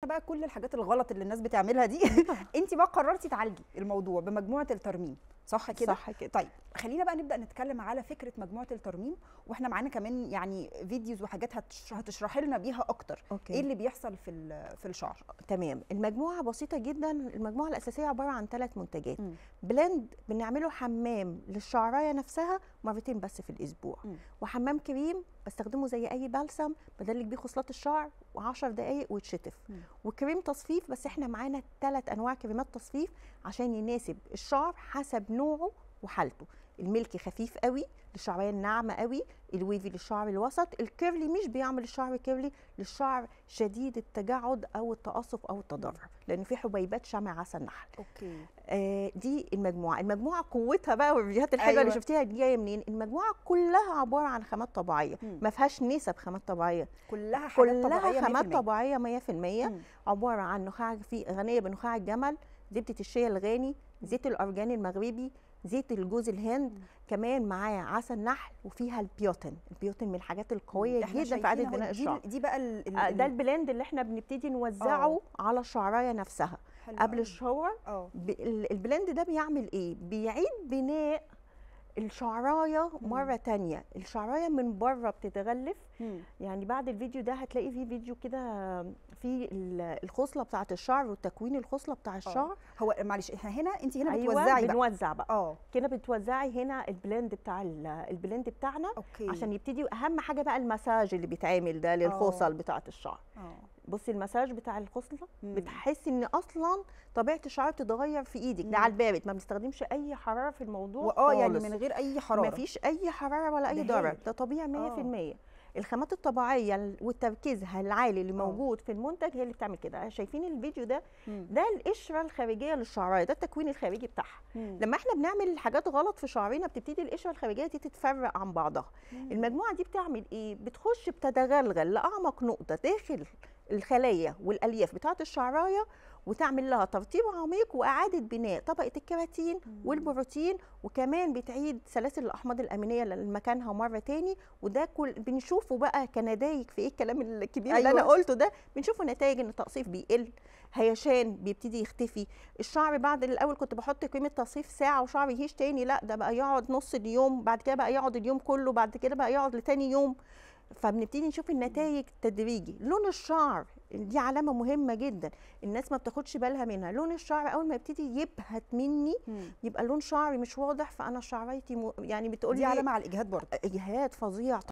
بقى كل الحاجات الغلط اللي الناس بتعملها دي انت بقى قررتي تعالجي الموضوع بمجموعه الترميم صح كده صح كده طيب خلينا بقى نبدا نتكلم على فكره مجموعه الترميم واحنا معانا كمان يعني فيديوز وحاجات هتش- هتشرحي لنا بيها اكتر اوكي ايه اللي بيحصل في ال- في الشعر تمام المجموعه بسيطه جدا المجموعه الاساسيه عباره عن ثلاث منتجات مم. بلند بنعمله حمام للشعرايه نفسها مرتين بس في الاسبوع مم. وحمام كريم بستخدمه زي اي بلسم بدلك بيه خصلات الشعر و10 دقائق ويتشطف مم. وكريم تصفيف بس احنا معانا ثلاث انواع كريمات تصفيف عشان يناسب الشعر حسب نوعه وحالته الملكي خفيف قوي للشعريه الناعمه قوي الويفي للشعر الوسط الكيرلي مش بيعمل الشعر كيرلي للشعر شديد التجعد او التقصف او التضرر لان في حبيبات شمع عسل نحل اوكي آه دي المجموعه المجموعه قوتها بقى والفيديوهات الحلوه أيوة. اللي شفتيها دي جايه منين المجموعه كلها عباره عن خامات طبيعيه مم. ما فيهاش نسب خامات طبيعيه كلها حاجات كلها طبيعيه خامات 100%. طبيعيه 100% مم. عباره عن نخاع في غنيه بنخاع الجمل زبده الشيا الغاني زيت الارجان المغربي زيت الجوز الهند مم. كمان معاه عسل نحل وفيها البيوتين البيوتين من الحاجات القويه إحنا جدا في اعاده شايفين بناء أهو دي- الشعر دي بقى ال- ال- آه، ده ال- البلند اللي احنا بنبتدي نوزعه آه. على الشعرايه نفسها حلو قبل أوي. الشاور اه ب- ال- البلند ده بيعمل ايه بيعيد بناء الشعرايه مم. مره تانية الشعرايه من بره بتتغلف مم. يعني بعد الفيديو ده هتلاقي فيه فيديو كده في ال- الخصله بتاعه الشعر وتكوين الخصله بتاع الشعر هو معلش احنا هنا انت هنا ايوه بتوزعي بقى بنوزع بقى اه كده بتوزعي هنا البلند بتاع ال- البلند بتاعنا اوكي عشان يبتدي اهم حاجه بقى المساج اللي بيتعمل ده للخصل بتاعه الشعر اه بصي المساج بتاع الخصله مم. بتحسي ان اصلا طبيعه الشعر بتتغير في ايدك مم. ده على البارد ما بنستخدمش اي حراره في الموضوع واه يعني خالص. من غير اي حراره ما فيش اي حراره ولا اي ده ضرر هايل. ده طبيعي 100% آه. الخامات الطبيعيه ال- وتركيزها العالي اللي آه. موجود في المنتج هي اللي بتعمل كده شايفين الفيديو ده مم. ده القشره الخارجيه للشعرايه ده التكوين الخارجي بتاعها مم. لما احنا بنعمل حاجات غلط في شعرنا بتبتدي القشره الخارجيه دي تتفرق عن بعضها مم. المجموعه دي بتعمل ايه بتخش بتتغلغل لاعمق نقطه داخل الخلايا والالياف بتاعه الشعرايه وتعمل لها ترطيب عميق واعاده بناء طبقه الكيراتين مم. والبروتين وكمان بتعيد سلاسل الاحماض الامينيه لمكانها مره تاني وده كل بنشوفه بقى كنتائج في ايه الكلام الكبير اللي انا أيوة. قلته ده بنشوفه نتائج ان التقصيف بيقل هيشان بيبتدي يختفي الشعر بعد الاول كنت بحط كريمه تصفيف ساعه وشعري يهيش تاني لا ده بقى يقعد نص اليوم بعد كده بقى يقعد اليوم كله بعد كده بقى يقعد لتاني يوم فبنبتدي نشوف النتائج تدريجي لون الشعر دي علامه مهمه جدا الناس ما بتاخدش بالها منها لون الشعر اول ما يبتدي يبهت مني مم. يبقى لون شعري مش واضح فانا شعريتي م... يعني بتقولي دي علامه على الاجهاد برضه اجهاد فظيع